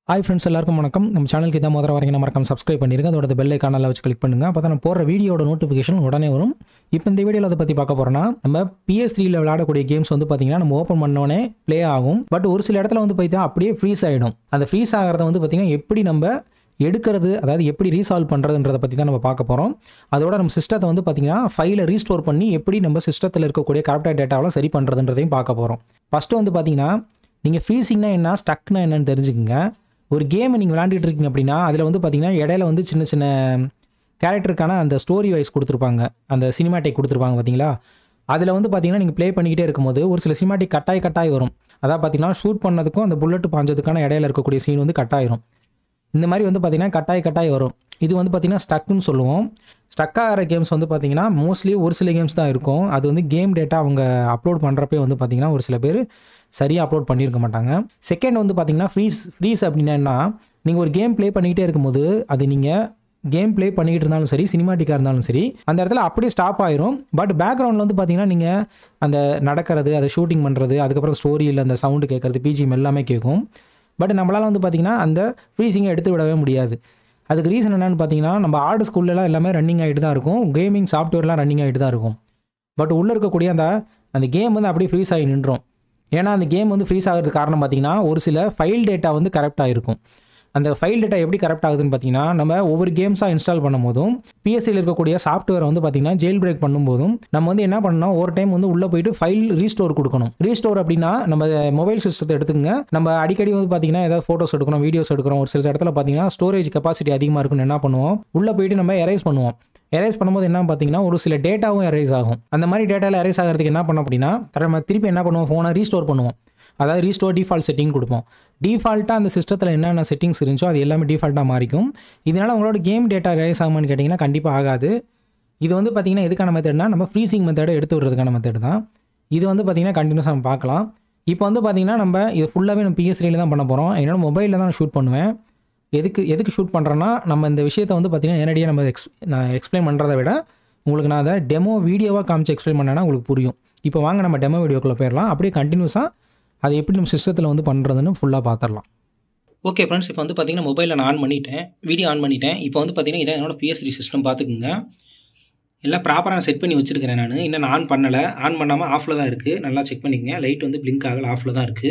hi friends எல்லாருக்கும் வணக்கம் நம்ம சேனலுக்கு இதான் முதல்ல வரீங்க மறக்காம சப்ஸ்கிரைப் பண்ணிருங்க அதோட பெல் ஐக்கானில் வச்சு கிளிக் பண்ணுங்க அப்போ தான் நான் போடுற வீடியோட நோட்டிஃபிகேஷன் உடனே வரும் இப்போ இந்த வீடியோவில் அதை பற்றி பார்க்க போகிறோன்னா நம்ம பிஎஸ் த்ரீல விளையாடக்கூடிய கேம்ஸ் வந்து பார்த்தீங்கன்னா நம்ம ஓப்பன் பண்ணோடனே ப்ளே ஆகும் பட் ஒரு சில இடத்துல வந்து பார்த்தீங்கன்னா அப்படியே ஃப்ரீஸ் ஆகிடும் அந்த ஃப்ரீஸ் ஆகிறத வந்து பார்த்தீங்கன்னா எப்படி நம்ம எடுக்கிறது அதாவது எப்படி ரீசால்வ் பண்ணுறதுன்றதை பற்றி தான் நம்ம பார்க்க போகிறோம் அதோட நம்ம சிஸ்டத்தை வந்து பார்த்தீங்கன்னா ஃபைலை ரீஸ்டோர் பண்ணி எப்படி நம்ம சிஸ்டத்தில் இருக்கக்கூடிய கரெக்டாக டேட்டாவெலாம் சரி பண்ணுறதுன்றதையும் பார்க்க போகிறோம் ஃபஸ்ட்டு வந்து பார்த்தீங்கன்னா நீங்கள் ஃப்ரீசிங்னா என்ன ஸ்டக்னா என்னன்னு தெரிஞ்சுக்கங்க ஒரு கேமை நீங்கள் விளாண்டுட்டு இருக்கீங்க அப்படின்னா அதில் வந்து பார்த்தீங்கன்னா இடையில வந்து சின்ன சின்ன கேரக்டருக்கான அந்த ஸ்டோரி வைஸ் கொடுத்துருப்பாங்க அந்த சினிமாட்டிக் கொடுத்துருப்பாங்க பார்த்தீங்களா அதில் வந்து பார்த்தீங்கன்னா நீங்கள் ப்ளே பண்ணிக்கிட்டே இருக்கும்போது ஒரு சில சினிமாட்டிக் கட்டாய் கட்டாய் வரும் அதாவது பார்த்தீங்கன்னா ஷூட் பண்ணதுக்கும் அந்த புல்லட் பாஞ்சதுக்கான இடையில இருக்கக்கூடிய சீன் வந்து கட்டாயிரும் இந்த மாதிரி வந்து பார்த்தீங்கன்னா கட்டாய் கட்டாய் வரும் இது வந்து பார்த்தீங்கன்னா ஸ்டக்குன்னு சொல்லுவோம் ஸ்டக் ஆகிற கேம்ஸ் வந்து பார்த்தீங்கன்னா மோஸ்ட்லி ஒரு சில கேம்ஸ் தான் இருக்கும் அது வந்து கேம் டேட்டா அவங்க அப்லோட் பண்ணுறப்பே வந்து பார்த்தீங்கன்னா ஒரு சில பேர் சரியாக அப்லோட் பண்ணியிருக்க மாட்டாங்க செகண்ட் வந்து பார்த்தீங்கன்னா ஃப்ரீஸ் ஃப்ரீஸ் அப்படின்னா நீங்கள் ஒரு கேம் ப்ளே பண்ணிக்கிட்டே இருக்கும்போது அது நீங்கள் கேம் ப்ளே பண்ணிக்கிட்டு இருந்தாலும் சரி சினிமாட்டிக்காக இருந்தாலும் சரி அந்த இடத்துல அப்படியே ஸ்டாப் ஆயிரும் பட் பேக்ரவுண்டில் வந்து பார்த்தீங்கன்னா நீங்கள் அந்த நடக்கிறது அதை ஷூட்டிங் பண்ணுறது அதுக்கப்புறம் ஸ்டோரியில் அந்த சவுண்டு கேட்குறது பிஜிஎம் எல்லாமே கேட்கும் பட் நம்மளால் வந்து பார்த்திங்கன்னா அந்த ஃப்ரீசிங்கை எடுத்து விடவே முடியாது அதுக்கு ரீசன் என்னென்னு பார்த்தீங்கன்னா நம்ம ஆர்டு ஸ்கூல்லலாம் எல்லாமே ரன்னிங் ஆகிட்டு தான் இருக்கும் கேமிங் சாஃப்ட்வேர்லாம் ரன்னிங் ஆகிட்டு தான் இருக்கும் பட் உள்ளே இருக்கக்கூடிய அந்த அந்த கேம் வந்து அப்படியே ஃப்ரீஸ் ஆகி நின்றோம் ஏன்னா அந்த கேம் வந்து ஃப்ரீஸ் ஆகிறதுக்கு காரணம் பார்த்தீங்கன்னா ஒரு சில ஃபைல் டேட்டா வந்து கரெக்டாக இருக்கும் அந்த ஃபைல் டேட்டா எப்படி கரெக்ட் ஆகுதுன்னு பார்த்தீங்கன்னா நம்ம ஒவ்வொரு கேம்ஸாக இன்ஸ்டால் பண்ணும்போதும் பிஎஸ்சியில் இருக்கக்கூடிய சாஃப்ட்வேரை வந்து பார்த்தீங்கன்னா ஜெயில் பிரேக் பண்ணும்போதும் நம்ம வந்து என்ன பண்ணணும் ஒரு டைம் வந்து உள்ளே போயிட்டு ஃபைல் ரீஸ்டோர் கொடுக்கணும் ரீஸ்டோர் அப்படின்னா நம்ம மொபைல் சிஸ்டத்தை எடுத்துங்க நம்ம அடிக்கடி வந்து பார்த்தீங்கன்னா ஏதாவது ஃபோட்டோஸ் எடுக்கிறோம் வீடியோஸ் எடுக்கிறோம் ஒரு சில இடத்துல பார்த்தீங்கன்னா ஸ்டோரேஜ் கெப்பாசிட்டி அதிகமாக இருக்குன்னு என்ன பண்ணுவோம் உள்ளே போயிட்டு நம்ம எரேஸ் பண்ணுவோம் எரேஸ் பண்ணும்போது என்ன பார்த்தீங்கன்னா ஒரு சில டேட்டாவும் எரேஸ் ஆகும் அந்த மாதிரி டேட்டாவில் எரேஸ் ஆகிறதுக்கு என்ன பண்ணோம் அப்படின்னா நம்ம திருப்பி என்ன பண்ணுவோம் ஃபோனை ரீஸ்டோர் பண்ணுவோம் அதாவது ரீஸ்டோர் டிஃபால்ட் செட்டிங் கொடுப்போம் டிஃபால்ட்டாக அந்த சிஸ்டத்தில் என்னென்ன செட்டிங்ஸ் இருந்துச்சோ அது எல்லாமே டிஃபால்ட்டாக மாறிக்கும் இதனால் உங்களோட கேம் டேட்டா ரேஸ் ஆகுமான்னு கேட்டிங்கன்னா கண்டிப்பாக ஆகாது இது வந்து பார்த்திங்கன்னா எதுக்கான மெத்தட்னா நம்ம ஃப்ரீசிங் மெத்தடை எடுத்து விடுறதுக்கான மெத்தட் தான் இது வந்து பார்த்திங்கன்னா கண்டினியூஸாக நம்ம பார்க்கலாம் இப்போ வந்து பார்த்திங்கன்னா நம்ம இது ஃபுல்லாகவே நம்ம பிஎஸ்ரியில் தான் பண்ண போகிறோம் என்னோட மொபைலில் தான் ஷூட் பண்ணுவேன் எதுக்கு எதுக்கு ஷூட் பண்ணுறேன்னா நம்ம இந்த விஷயத்தை வந்து பார்த்திங்கன்னா நேரடியாக நம்ம எக்ஸ் நான் எக்ஸ்பிளைன் பண்ணுறதை விட உங்களுக்கு நான் அதை டெமோ வீடியோவாக காமிச்சு எக்ஸ்பிளைன் பண்ணேன்னா உங்களுக்கு புரியும் இப்போ வாங்க நம்ம டெமோ வீடியோக்குள்ளே போயிடலாம் அப்படியே கண்டினியூஸாக அதை எப்படி நம்ம சிஸ்டத்தில் வந்து பண்ணுறதுன்னு ஃபுல்லாக பார்த்துடலாம் ஓகே ஃப்ரெண்ட்ஸ் இப்போ வந்து பார்த்தீங்கன்னா மொபைலில் நான் ஆன் பண்ணிட்டேன் வீடியோ ஆன் பண்ணிட்டேன் இப்போ வந்து பார்த்தீங்கன்னா இதான் என்னோட பிஎஸ் த்ரீ சிஸ்டம் பார்த்துக்குங்க எல்லாம் ப்ராப்பராக செட் பண்ணி வச்சுருக்கிறேன் நான் இன்னும் நான் ஆன் பண்ணலை ஆன் பண்ணாமல் ஆஃபில் தான் இருக்குது நல்லா செக் பண்ணிக்கங்க லைட் வந்து பிளிங்க் ஆகல ஆஃபில் தான் இருக்குது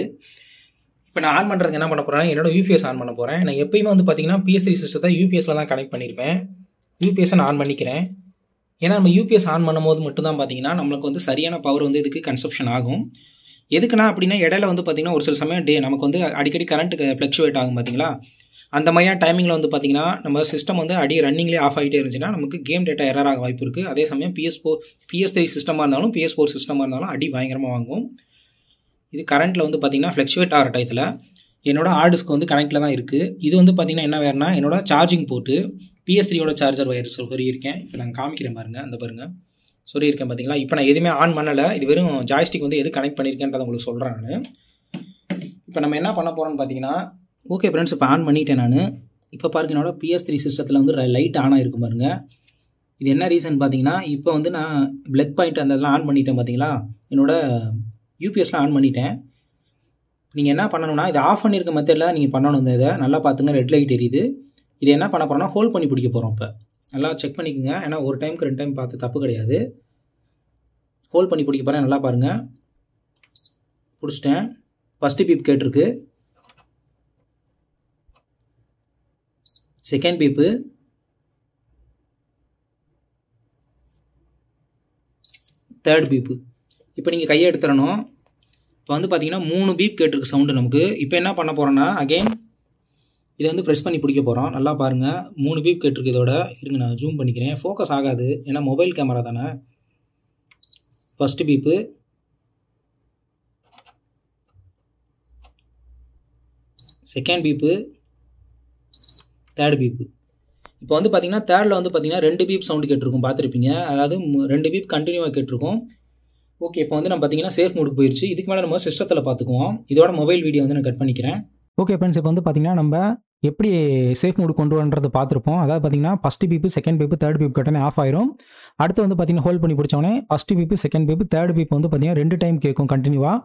இப்போ நான் ஆன் பண்ணுறதுக்கு என்ன பண்ண போகிறேன் என்னோட யூபிஎஸ் ஆன் பண்ண போகிறேன் நான் எப்பயுமே வந்து பார்த்தீங்கன்னா பிஎஸ் த்ரீ சிஸ்டத்தை யூபிஎஸில் தான் கனெக்ட் பண்ணியிருப்பேன் யூபிஎஸை நான் ஆன் பண்ணிக்கிறேன் ஏன்னா நம்ம யூபிஎஸ் ஆன் பண்ணும்போது மட்டும்தான் பார்த்தீங்கன்னா நம்மளுக்கு வந்து சரியான பவர் வந்து இதுக்கு கன்சப்ஷன் ஆகும் எதுக்குன்னா அப்படின்னா இடையில வந்து பார்த்திங்கன்னா ஒரு சில சமயம் டே நமக்கு வந்து அடிக்கடி கரண்ட்டுக்கு ஃப்ளக்சுவேட் ஆகும் பார்த்தீங்களா அந்த மாதிரியான டைமிங்கில் வந்து பார்த்திங்கன்னா நம்ம சிஸ்டம் வந்து அடி ரன்னிங்லேயே ஆஃப் ஆகிட்டே இருந்துச்சுன்னா நமக்கு கேம் டேட்டா எரர் ஆக வாய்ப்பு இருக்குது அதே சமயம் பிஎஸ் ஃபோர் பிஎஸ் த்ரீ சிஸ்டமாக இருந்தாலும் பிஎஸ் ஃபோர் சிஸ்டமாக இருந்தாலும் அடி பயங்கரமாக வாங்கும் இது கரண்ட்டில் வந்து பார்த்திங்கன்னா ஃப்ளக்சுவேட் ஆகிற டயத்தில் என்னோட ஹார்டிஸ்க்கு வந்து கனெக்டில் தான் இருக்குது இது வந்து பார்த்திங்கன்னா என்ன வேறுனா என்னோட சார்ஜிங் போட்டு பிஎஸ் த்ரீயோட சார்ஜர் வயர் சொல்லியிருக்கேன் இப்போ நான் காமிக்கிறேன் பாருங்கள் அந்த பாருங்கள் சொல்லியிருக்கேன் பார்த்தீங்களா இப்போ நான் எதுவுமே ஆன் பண்ணலை இது வெறும் ஜாய்ஸ்டிக் வந்து எது கனெக்ட் பண்ணியிருக்கேன்றதை உங்களுக்கு சொல்கிறேன் நான் இப்போ நம்ம என்ன பண்ண போகிறோம்னு பார்த்தீங்கன்னா ஓகே ஃப்ரெண்ட்ஸ் இப்போ ஆன் பண்ணிட்டேன் நான் இப்போ பாருங்க என்னோட பிஎஸ் த்ரீ சிஸ்டத்தில் வந்து லைட் ஆன் ஆகிருக்கு பாருங்க இது என்ன ரீசன் பார்த்தீங்கன்னா இப்போ வந்து நான் பிளக் பாயிண்ட் அந்த இதெல்லாம் ஆன் பண்ணிட்டேன் பார்த்தீங்களா என்னோட யூபிஎஸ்லாம் ஆன் பண்ணிட்டேன் நீங்கள் என்ன பண்ணணும்னா இதை ஆஃப் பண்ணியிருக்க மெத்தடில் நீங்கள் பண்ணணும் இந்த இதை நல்லா பார்த்துங்க ரெட் லைட் எரியுது இது என்ன பண்ண போகிறோம்னா ஹோல்ட் பண்ணி பிடிக்க போகிறோம் இப்போ நல்லா செக் பண்ணிக்கோங்க ஏன்னா ஒரு டைமுக்கு ரெண்டு டைம் பார்த்து தப்பு கிடையாது ஹோல்ட் பண்ணி பிடிக்க போகிறேன் நல்லா பாருங்கள் பிடிச்சிட்டேன் ஃபஸ்ட்டு பீப் கேட்டிருக்கு செகண்ட் பீப்பு தேர்ட் பீப்பு இப்போ நீங்கள் கையை எடுத்துடணும் இப்போ வந்து பார்த்தீங்கன்னா மூணு பீப் கேட்டிருக்கு சவுண்டு நமக்கு இப்போ என்ன பண்ண போகிறோன்னா அகெயின் இதை வந்து ப்ரெஸ் பண்ணி பிடிக்க போகிறோம் நல்லா பாருங்கள் மூணு பீப் கேட்டிருக்கு இதோட இருங்க நான் ஜூம் பண்ணிக்கிறேன் ஃபோக்கஸ் ஆகாது ஏன்னா மொபைல் கேமரா தானே first beep second beep third beep இப்போ வந்து பார்த்தீங்கன்னா தேர்டில் வந்து பார்த்தீங்கன்னா ரெண்டு பீப் சவுண்டு கேட்டிருக்கும் பார்த்துருப்பீங்க அதாவது ரெண்டு பீப் கண்டினியூவாக கேட்டிருக்கும் ஓகே இப்போ வந்து நம்ம பார்த்தீங்கன்னா சேஃப் மூடுக்கு போயிடுச்சு இதுக்கு மேலே நம்ம சிஸ்டத்தில் பார்த்துக்குவோம் இதோட மொபைல் வீடியோ வந்து நான் கட் பண்ணிக்கிறேன் ஓகே ஃப்ரெண்ட்ஸ் இப்போ வந்து பார்த்திங்கன்னா நம்ம எப்படி சேஃப் மூடு கொண்டு வரது பார்த்துருப்போம் அதாவது பார்த்தீங்கன்னா first beep second beep third beep கட்டனே ஆஃப் ஆயிரும் அடுத்து வந்து பார்த்தீங்கன்னா ஹோல்ட் பண்ணி பிடிச்சோடனே first beep second beep third beep வந்து பார்த்தீங்கன்னா ரெண்டு டைம் கேட்கும் கண்டினியூவாக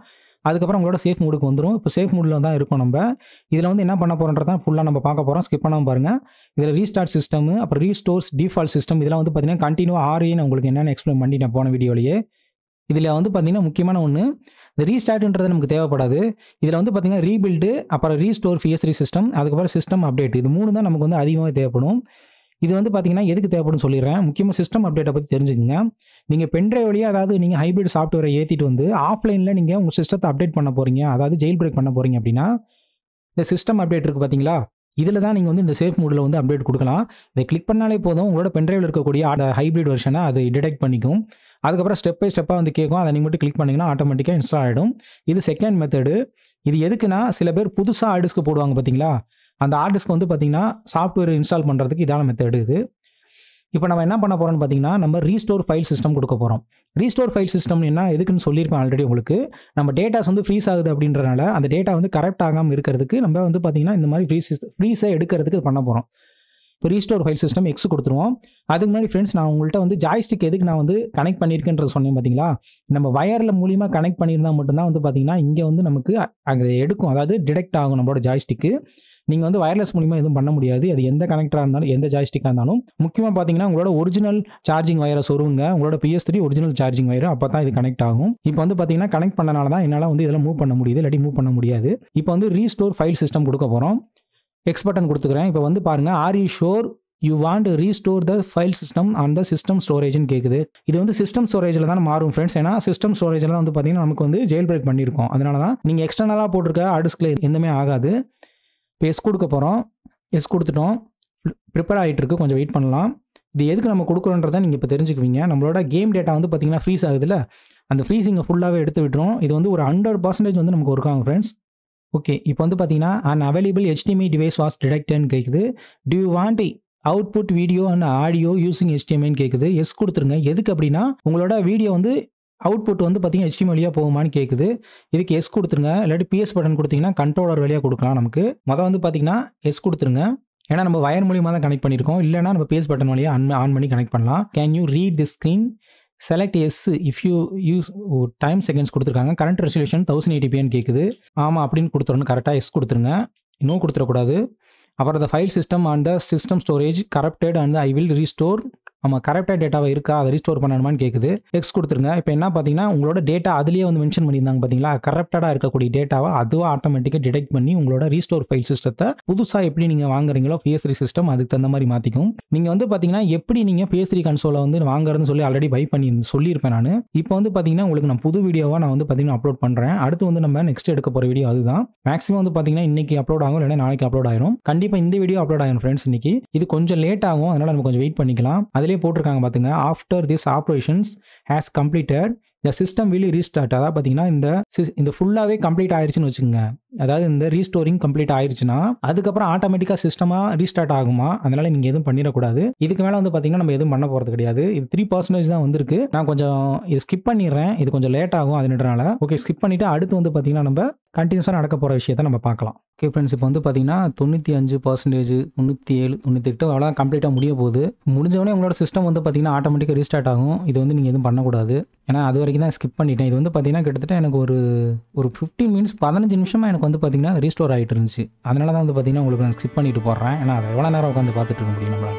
அதுக்கப்புறம் உங்களோட சேஃப் மூடுக்கு வந்துடும் இப்போ சேஃப் மூடில் தான் இருக்கும் நம்ம இதில் வந்து என்ன பண்ண போகிறோன்றதான் ஃபுல்லாக நம்ம பார்க்க போகிறோம் ஸ்கிப் பண்ணாமல் பாருங்கள் இதில் ரீஸ்டார்ட் சிஸ்டம் அப்புறம் ரீஸ்டோர்ஸ் டிஃபால்ட் சிஸ்டம் இதெல்லாம் வந்து பார்த்தீங்கன்னா கண்டினியூ ஆர்ஏன்னு உங்களுக்கு என்னென்னு எக்ஸ்பிளைன் பண்ணிட்டேன் போன வீடியோலேயே இதில் வந்து பார்த்தீங்கன்னா முக்கியமான ஒன்று இந்த ரீஸ்டார்ட்ன்றது நமக்கு தேவைப்படாது இதில் வந்து பார்த்தீங்கன்னா ரீபில்டு அப்புறம் ரீஸ்டோர் ஃபிஎஸ்ரி சிஸ்டம் அதுக்கப்புறம் சிஸ்டம் அப்டேட் இது மூணு தான் நமக்கு வந்து அதிகமாக தேவைப்படும் இது வந்து பார்த்தீங்கன்னா எதுக்கு தேவைப்படும் சொல்லிடுறேன் முக்கியமாக சிஸ்டம் அப்டேட்டை பற்றி தெரிஞ்சுக்கங்க நீங்கள் பென்ட்ரைவ் வழியாக அதாவது நீங்கள் ஹைப்ரிட் சாஃப்ட்வேரை ஏற்றிட்டு வந்து ஆஃப்லைனில் நீங்கள் உங்கள் சிஸ்டத்தை அப்டேட் பண்ண போகிறீங்க அதாவது ஜெயில் பிரேக் பண்ண போகிறீங்க அப்படின்னா இந்த சிஸ்டம் அப்டேட் இருக்குது பார்த்தீங்களா இதில் தான் நீங்கள் வந்து இந்த சேஃப் மூடில் வந்து அப்டேட் கொடுக்கலாம் இதை கிளிக் பண்ணாலே போதும் உங்களோட பென்ட்ரைவில் இருக்கக்கூடிய அந்த ஹைப்ரிட் வெர்ஷனை அது டிடெக்ட் பண்ணிக்கும் அதுக்கப்புறம் ஸ்டெப் பை ஸ்டெப்பாக வந்து கேட்கும் அதை நீங்கள் மட்டும் கிளிக் பண்ணிங்கன்னா ஆட்டோமேட்டிக்காக இன்ஸ்டால் ஆகிடும் இது செகண்ட் மெத்தடு இது எதுக்குன்னா சில பேர் புதுசாக ஹார்டிஸ்க்கு போடுவாங்க பார்த்தீங்களா அந்த ஹார்டிஸ்க்கு வந்து பார்த்தீங்கன்னா சாஃப்ட்வேர் இன்ஸ்டால் பண்ணுறதுக்கு இதான மெத்தடு இது இப்போ நம்ம என்ன பண்ண போகிறோம்னு பார்த்தீங்கன்னா நம்ம ரீஸ்டோர் ஃபைல் சிஸ்டம் கொடுக்க போகிறோம் ரீஸ்டோர் ஃபைல் சிஸ்டம் என்ன எதுக்குன்னு சொல்லியிருப்பேன் ஆல்ரெடி உங்களுக்கு நம்ம டேட்டாஸ் வந்து ஃப்ரீஸ் ஆகுது அப்படின்றனால அந்த டேட்டா வந்து கரெக்ட் ஆகாமல் இருக்கிறதுக்கு நம்ம வந்து பார்த்தீங்கன்னா இந்த மாதிரி ஃப்ரீஸ் ஃப்ரீஸை எடுக்கிறதுக்கு இது பண்ண போகிறோம் இப்போ ரீஸ்டோர் ஃபைல் சிஸ்டம் எக்ஸ் கொடுத்துருவோம் அதுக்கு முன்னாடி ஃப்ரெண்ட்ஸ் நான் உங்கள்கிட்ட வந்து ஜாய்ஸ்டிக் எதுக்கு நான் வந்து கனெக்ட் பண்ணியிருக்கேன்றது சொன்னேன் பார்த்தீங்களா நம்ம வயரில் மூலியமாக கனெக்ட் பண்ணியிருந்தால் மட்டும்தான் வந்து பார்த்தீங்கன்னா இங்கே வந்து நமக்கு அங்கே எடுக்கும் அதாவது டிடெக்ட் ஆகும் நம்மளோட ஜாய்ஸ்டிக்கு நீங்கள் வந்து வயர்லெஸ் மூலிமா எதுவும் பண்ண முடியாது அது எந்த கனெக்டராக இருந்தாலும் எந்த ஜாய்ஸ்டிக்காக இருந்தாலும் முக்கியமாக பார்த்தீங்கன்னா உங்களோட ஒரிஜினல் சார்ஜிங் வயரை சொருவுங்க உங்களோட PS three original charging wire அப்போ தான் இது கனெக்ட் ஆகும் இப்போ வந்து பார்த்தீங்கன்னா கனெக்ட் பண்ணனால தான் என்னால் வந்து இதில் மூவ் பண்ண முடியுது இல்லாட்டி மூவ் பண்ண முடியாது இப்போ வந்து ரீஸ்டோர் ஃபைல் சிஸ்டம் கொடுக்க போகிறோம் எக்ஸ் பட்டன் கொடுத்துக்கிறேன் இப்போ வந்து பாருங்கள் are you sure you want restore the file system அந்த சிஸ்டம் ஸ்டோரேஜ்னு கேட்குது இது வந்து சிஸ்டம் ஸ்டோரேஜில் தான் மாறும் ஃப்ரெண்ட்ஸ் ஏன்னா சிஸ்டம் ஸ்டோரேஜில் வந்து பார்த்தீங்கன்னா நமக்கு வந்து ஜெயில் பிரேக் பண்ணியிருக்கோம் அதனால தான் நீங்கள் எக்ஸ்டர்னலாக போட்டிருக்க ஹார்டிஸ்கில் எதுவுமே ஆகாது இப்போ எஸ் கொடுக்க போகிறோம் எஸ் கொடுத்துட்டோம் ப்ரிப்பேர் ஆகிட்டு இருக்கு கொஞ்சம் வெயிட் பண்ணலாம் இது எதுக்கு நம்ம கொடுக்குறோன்றதை நீங்கள் இப்போ தெரிஞ்சுக்குவீங்க நம்மளோட கேம் டேட்டா வந்து பார்த்தீங்கன்னா ஃப்ரீஸ் ஆகுதுல்ல அந்த ஃப்ரீஸிங்கை ஃபுல்லாகவே எடுத்து விட்டுரும் இது வந்து ஒரு ஹண்ட்ரட் பர்சன்டேஜ் வந்து நமக்கு ஒர்க் ஆகும் ஃப்ரெண்ட்ஸ் ஓகே இப்போ வந்து பார்த்தீங்கன்னா unavailable HDMI device was டிடெக்டட்னு கேட்குது do you want output video and audio using HDMIன்னு கேட்குது எஸ் கொடுத்துருங்க எதுக்கு அப்படின்னா உங்களோட வீடியோ வந்து அவுட்புட் வந்து பார்த்தீங்கன்னா HDMI வழியாக போகுமான்னு கேட்குது இதுக்கு எஸ் கொடுத்துருங்க இல்லாட்டி பிஎஸ் பட்டன் கொடுத்தீங்கன்னா கண்ட்ரோலர் வழியாக கொடுக்கலாம் நமக்கு மொதல் வந்து பார்த்தீங்கன்னா எஸ் கொடுத்துருங்க ஏன்னா நம்ம வயர் மூலியமாக தான் கனெக்ட் பண்ணியிருக்கோம் இல்லைனா நம்ம பேஸ் பட்டன் வழியாக ஆன் ஆன் பண்ணி கனெக்ட் பண்ணலாம் can you read the screen select yes if you use time seconds கொடுத்துருக்காங்க கரண்ட் ரெசல்யூஷன் தௌசண்ட் எயிட்டிபின்னு கேட்குது ஆமாம் அப்படின்னு கொடுத்துருணும் கரெக்டாக எஸ் கொடுத்துருங்க இன்னும் கொடுத்துடக்கூடாது அப்புறம் the file system and the system storage corrupted and I will restore ஆமாம் கரெக்டாக டேட்டாவை இருக்கா அதை ரீஸ்டோர் பண்ணணுமான்னு கேட்குது எக்ஸ் கொடுத்துருங்க இப்போ என்ன பார்த்தீங்கன்னா உங்களோட டேட்டா அதுலேயே வந்து மென்ஷன் பண்ணியிருந்தாங்க பார்த்தீங்களா கரெக்டாக இருக்கக்கூடிய டேட்டாவை அதுவாக ஆட்டோமேட்டிக்காக டிடெக்ட் பண்ணி உங்களோட ரீஸ்டோர் ஃபைல் சிஸ்டத்தை புதுசாக எப்படி நீங்கள் வாங்குறீங்களோ PS3 சிஸ்டம் அதுக்கு தகுந்த மாதிரி மாற்றிக்கும் நீங்கள் வந்து பார்த்தீங்கன்னா எப்படி நீங்கள் PS3 கன்சோலை வந்து வாங்குறதுன்னு சொல்லி ஆல்ரெடி பை பண்ணி சொல்லியிருப்பேன் நான் இப்போ வந்து பார்த்தீங்கன்னா உங்களுக்கு நான் புது வீடியோவாக நான் வந்து பார்த்தீங்கன்னா அப்லோட் பண்ணுறேன் அடுத்து வந்து நம்ம நெக்ஸ்ட் எடுக்க போகிற வீடியோ அதுதான் மேக்ஸிமம் வந்து பார்த்தீங்கன்னா இன்னைக்கு அப்லோட் ஆகும் இல்லைன்னா நாளைக்கு அப்லோட் ஆயிரும் கண்டிப்பாக இந்த வீடியோ அப்லோட் ஆகும் ஃப்ரெண்ட்ஸ் இன்னைக்கு இது கொஞ்சம் லேட் ஆகும் அதனால நம்ம கொஞ்சம் வெயிட் பண்ணிக்கலாம் அதிலே போட்டிருக்காங்க பார்த்துங்க after this operations has completed the system will restart அதாவது பார்த்தீங்கன்னா இந்த sys- இந்த ஃபுல்லாகவே கம்ப்ளீட் ஆயிருச்சுன்னு வச்சுக்கோங்க அதாவது இந்த ரீஸ்டோரிங் கம்ப்ளீட் ஆயிருச்சுன்னா அதுக்கப்புறம் ஆட்டோமேட்டிக்காக சிஸ்டமாக ரீஸ்டார்ட் ஆகுமா அதனால நீங்கள் எதுவும் பண்ணிடக்கூடாது இதுக்கு மேலே வந்து பார்த்தீங்கன்னா நம்ம எதுவும் பண்ண போகிறது கிடையாது இது த்ரீ பர்சன்டேஜ் தான் வந்திருக்கு நான் கொஞ்சம் இது ஸ்கிப் பண்ணிடுறேன் இது கொஞ்சம் லேட் ஆகும் அதுன்றனால ஓகே ஸ்கிப் பண்ணிவிட்டு அடுத்து வந்து பார்த்தீங்கன்னா நம்ம கண்டினியூஸாக நடக்க போகிற விஷயத்தை நம்ம பார்க்கலாம் ஓகே ஃப்ரெண்ட்ஸ் இப்போ வந்து பார்த்தீங்கன்னா தொண்ணூற்றி அஞ்சு பர்சன்டேஜ் தொண்ணூற்றி ஏழு தொண்ணூத்தெட்டு அவ்வளோ கம்ப்ளீட்டாக முடிய போகுது முடிஞ்சவொடனே உங்களோட சிஸ்டம் வந்து பார்த்தீங்கன்னா ஆட்டோமேட்டிக்காக ரீஸ்டார்ட் ஆகும் இது வந்து நீங்கள் எதுவும் பண்ணக்கூடாது ஏன்னா அது வரைக்கும் தான் ஸ்கிப் பண்ணிட்டேன் இது வந்து பார்த்தீங்கன்னா கிட்டத்தட்ட எனக்கு ஒரு ஒரு ஃபிஃப்டீன் மினிட்ஸ் பதினஞ்சு நிமிஷமாக எனக்கு வந்து பார்த்தீங்கன்னா ரீஸ்டோர் ஆகிட்டு இருந்துச்சு அதனால தான் வந்து பார்த்தீங்கன்னா உங்களுக்கு நான் ஸ்கிப் பண்ணிட்டு போடுறேன் ஏன்னா அதை எவ்வளோ நேரம் உட்காந்து பார்த்துட்டு இருக்க முடியும் நம்மளால்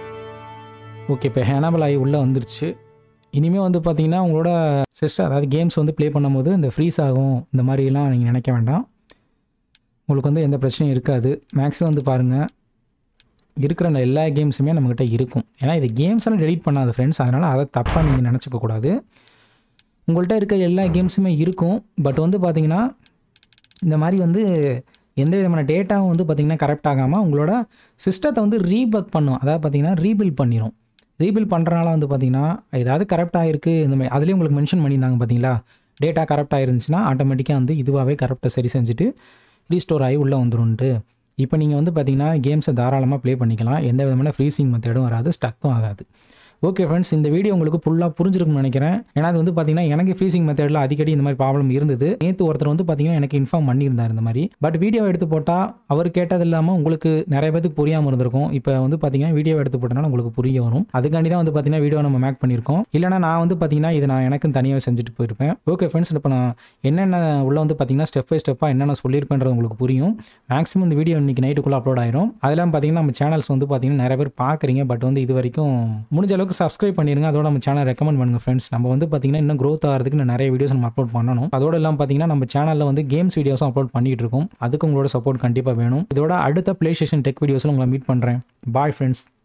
ஓகே இப்போ ஹேனபிள் ஆகி உள்ளே வந்துருச்சு இனிமேல் வந்து பார்த்தீங்கன்னா உங்களோட சிஸ்டம் அதாவது கேம்ஸ் வந்து ப்ளே பண்ணும்போது இந்த ஃப்ரீஸ் ஆகும் இந்த மாதிரிலாம் நீங்கள் நினைக்க வேண்டாம் உங்களுக்கு வந்து எந்த பிரச்சனையும் இருக்காது மேக்ஸிமம் வந்து பாருங்கள் இருக்கிற அந்த எல்லா கேம்ஸுமே நம்மக்கிட்ட இருக்கும் ஏன்னா இது கேம்ஸ் எல்லாம் டெலீட் பண்ணாது ஃப்ரெண்ட்ஸ் அதனால் அதை தப்பாக நீங்கள் நினச்சிக்க கூடாது உங்கள்கிட்ட இருக்க எல்லா கேம்ஸுமே இருக்கும் பட் வந்து பார்த்தீங்கன்னா இந்த மாதிரி வந்து எந்த விதமான டேட்டாவும் வந்து பார்த்திங்கன்னா கரெக்ட் ஆகாமல் உங்களோட சிஸ்டத்தை வந்து ரீபக் பண்ணும் அதாவது பார்த்தீங்கன்னா ரீபில் பண்ணிடும் ரீபில் பண்ணுறனால வந்து பார்த்தீங்கன்னா ஏதாவது கரெக்டாக இருக்குது இந்த மாதிரி அதுலேயும் உங்களுக்கு மென்ஷன் பண்ணியிருந்தாங்க பார்த்தீங்களா டேட்டா கரெக்டாக இருந்துச்சுன்னா ஆட்டோமேட்டிக்காக வந்து இதுவாகவே கரெக்டாக சரி செஞ்சுட்டு ரீஸ்டோர் ஆகி உள்ளே வந்துருன்ட்டு இப்போ நீங்கள் வந்து பார்த்தீங்கன்னா கேம்ஸை தாராளமாக ப்ளே பண்ணிக்கலாம் எந்த விதமான ஃப்ரீசிங் மெத்தடும் வராது ஸ்டக்கும் ஆகாது ஓகே ஃப்ரெண்ட்ஸ் இந்த வீடியோ உங்களுக்கு ஃபுல்லாக புரிஞ்சிருக்கும்னு நினைக்கிறேன் ஏன்னா அது வந்து பார்த்தீங்கன்னா எனக்கு ஃப்ரீசிங் மெத்தடில் அடிக்கடி இந்த மாதிரி ப்ராப்ளம் இருந்தது நேற்று ஒருத்தர் வந்து பார்த்தீங்கன்னா எனக்கு இன்ஃபார்ம் பண்ணியிருந்தார் இந்த மாதிரி பட் வீடியோ எடுத்து போட்டால் அவர் கேட்டது இல்லாமல் உங்களுக்கு நிறைய பேருக்கு புரியாமல் இருந்திருக்கும் இப்போ வந்து பார்த்தீங்கன்னா வீடியோ எடுத்து போட்டனால உங்களுக்கு புரிய வரும் அதுக்காண்டி தான் வந்து பார்த்தீங்கன்னா வீடியோ நம்ம மேக் பண்ணியிருக்கோம் இல்லைனா நான் வந்து பார்த்தீங்கன்னா இதை நான் எனக்கும் தனியாக செஞ்சுட்டு போயிருப்பேன் ஓகே ஃப்ரெண்ட்ஸ் இப்போ நான் என்னென்ன உள்ள வந்து பார்த்தீங்கன்னா ஸ்டெப் பை ஸ்டெப்பாக என்னென்ன சொல்லியிருப்பேன்றது உங்களுக்கு புரியும் மேக்ஸிமம் இந்த வீடியோ இன்னைக்கு நைட்டுக்குள்ளே அப்லோட் ஆயிரும் அதெல்லாம் பார்த்தீங்கன்னா நம்ம சேனல்ஸ் வந்து பார்த்தீங்கன்னா நிறைய பேர் பார்க்குறீங்க பட் வந்து இது வரைக்கும் முடிஞ்ச அளவுக்கு சப்ஸ்கிரைப் பண்ணிருங்க அதோட நம்ம சேனல் ரெக்கமெண்ட் பண்ணுங்க ஃப்ரெண்ட்ஸ் நம்ம வந்து பார்த்தீங்கன்னா இன்னும் க்ரோத் ஆகிறதுக்கு இன்னும் நிறைய வீடியோஸ் நம்ம அப்லோட் பண்ணணும் அதோட எல்லாம் பார்த்தீங்கன்னா நம்ம சேனலில் வந்து கேம்ஸ் வீடியோஸும் அப்லோட் பண்ணிட்டு இருக்கோம் அதுக்கு உங்களோட சப்போர்ட் கண்டிப்பாக வேணும் இதோட அடுத்த ப்ளே ஸ்டேஷன் டெக் வீடியோஸில் உங்களை மீட் பண்ணுறேன் பாய் ஃப்ரெண்ட்ஸ்